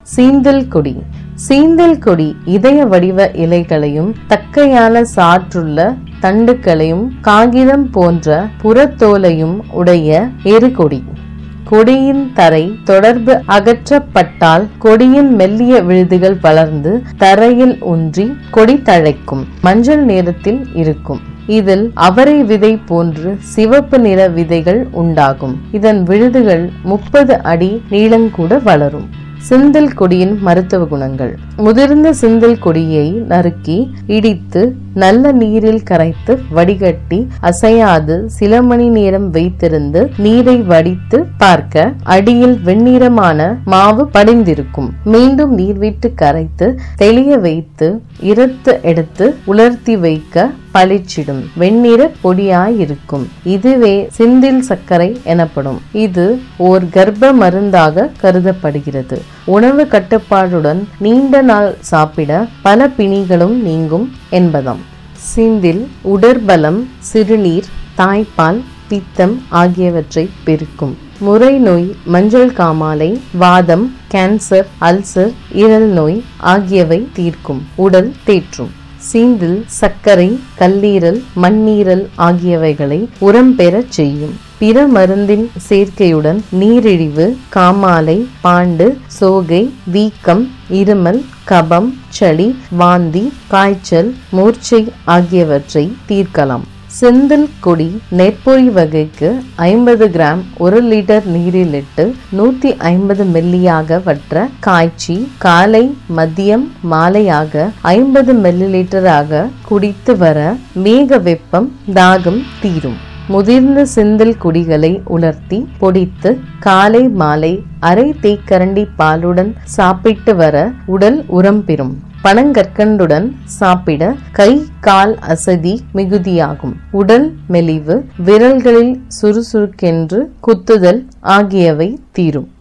சீந்தல் கொடி சீந்தல் கொடி இதய வடிவ இலைகளையும் தக்கையான சாற்றுள்ள தண்டுகளையும் காகிதம் போன்ற புறத்தோலையும் உடைய எருகொடி கொடியின் தரை தொடர்பு அகற்றப்பட்டால் கொடியின் மெல்லிய விழுதுகள் வளர்ந்து தரையில் ஊன்றி கொடி தழைக்கும் மஞ்சள் நிறத்தில் இருக்கும் இதில் அவரை விதை போன்று சிவப்பு நிற விதைகள் உண்டாகும் இதன் விழுதுகள் முப்பது அடி நீளங்கூட வளரும் சிந்தல் கொடியின் மருத்துவ குணங்கள் முதிர்ந்த சிந்தல் கொடியை நறுக்கி இடித்து நல்ல நீரில் கரைத்து வடிகட்டி அசையாது சில மணி நேரம் வைத்திருந்து நீரை வடித்து பார்க்க அடியில் வெண்ணிறமான மாவு படிந்திருக்கும் மீண்டும் நீர் விட்டு கரைத்து தெளிய வைத்து இருத்து எடுத்து உலர்த்தி வைக்க பளிச்சிடும் வெண்ணிற பொடியாயிருக்கும் இதுவே சிந்தில் சர்க்கரை எனப்படும் இது ஓர் கர்ப்ப மருந்தாக கருதப்படுகிறது உணவு கட்டுப்பாடுடன் நீண்ட நாள் சாப்பிட பல பிணிகளும் நீங்கும் என்பதாம் சிந்தில் உடற்பலம் சிறுநீர் தாய்ப்பால் பித்தம் ஆகியவற்றை பெருக்கும் முறை நோய் மஞ்சள் காமாலை வாதம் கேன்சர் அல்சர் ஈரல் நோய் ஆகியவை தீர்க்கும் உடல் தேற்றும் சீந்தில் சர்க்கரை கல்லீரல் மண்ணீரல் ஆகியவைகளை உரம் பெறச் செய்யும் பிற மருந்தின் சேர்க்கையுடன் நீரிழிவு காமாலை பாண்டு சோகை வீக்கம் இருமல் கபம் சளி வாந்தி காய்ச்சல் மூர்ச்சை ஆகியவற்றை தீர்க்கலாம் செந்தில் கொடி நெற்பொறி வகைக்கு ஐம்பது கிராம் ஒரு லிட்டர் நீரில் இட்டு நூத்தி ஐம்பது மில்லியாக வற்ற காய்ச்சி காலை மதியம் மாலையாக ஐம்பது மில்லி லிட்டராக குடித்து வர மேக வெப்பம் தாகம் தீரும் முதிர்ந்த செந்தில் கொடிகளை உலர்த்தி பொடித்து காலை மாலை அரை தேக்கரண்டி பாலுடன் சாப்பிட்டு வர உடல் உரம் பெறும் பனங்கற்கண்டுடன் சாப்பிட கை கால் அசதி மிகுதியாகும் உடல் மெலிவு விரல்களில் சுறுசுறுக்கென்று குத்துதல் ஆகியவை தீரும்